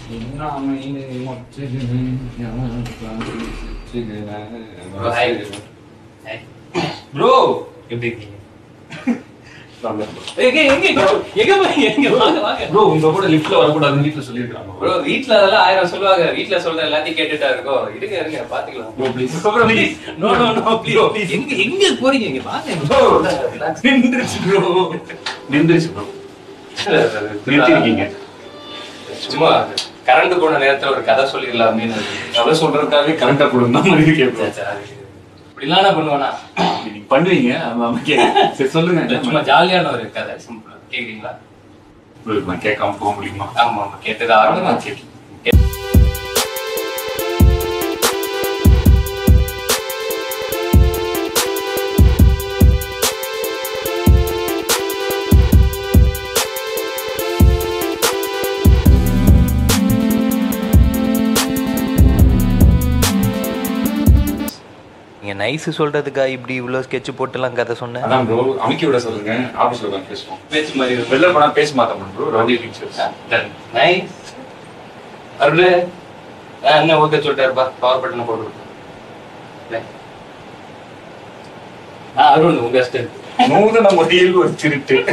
Bro எப்படி இருக்கீங்க எங்க எங்க எங்க எங்க போய் எங்க வாங்க வாங்க ப்ரோ உங்க கூட லிஃப்ட்ல வரக்கூடாதுன்னு வீட்டுல சொல்லிருக்காங்க ப்ரோ வீட்ல அதெல்லாம் ஆயிரம் சொல்லுவாங்க வீட்ல சொல்ற எல்லாத்தையும் கேட்டுட்டா இருக்கோம் இருங்க இருங்க பாத்துக்கலாம் bro please please no no no please எங்க எங்க போறீங்க இங்க வாங்க ப்ரோ நின்றுச்சு ப்ரோ நின்றுச்சு ப்ரோ நிறுத்திருக்கீங்க சும்மா கரண்ட் போன நேரத்துல ஒரு கதை சொல்லிடலாம் அப்படின்னு கதை சொல்றதுக்காகவே கரெக்டா கொடுங்க மாதிரி கேட்போம் இப்படிலாம் நான் பண்ணுவேனா நீங்க பண்ணுவீங்க ஆமா கேட்க சரி சொல்லுங்க சும்மா ஜாலியான ஒரு கதை சிம்பிளா கேக்குறீங்களா ப்ரோ நான் கேட்காம போக முடியுமா ஆமா ஆமா கேட்டது ஆரம்பம் நான் கேட்க நீங்க நைஸ் சொல்றதுக்கா இப்படி இவ்வளவு ஸ்கெட்ச் போட்டுலாம் கதை சொன்னேன் அதான் ப்ரோ அமைக்க விட சொல்லுங்க ஆபீஸ்ல உட்காந்து பேசுவோம் பேச்சு மாதிரி ஒரு வெளில போனா பேச மாட்டோம் bro rowdy pictures nice Arul என்ன ஓகே சொல்லிட்டாருப்பா பவர் பட்டனை போட்டு விடு. இல்லை. ஆ அருண் உங்க ஸ்டெப் நூறு நம்ம ஒரு திருட்டு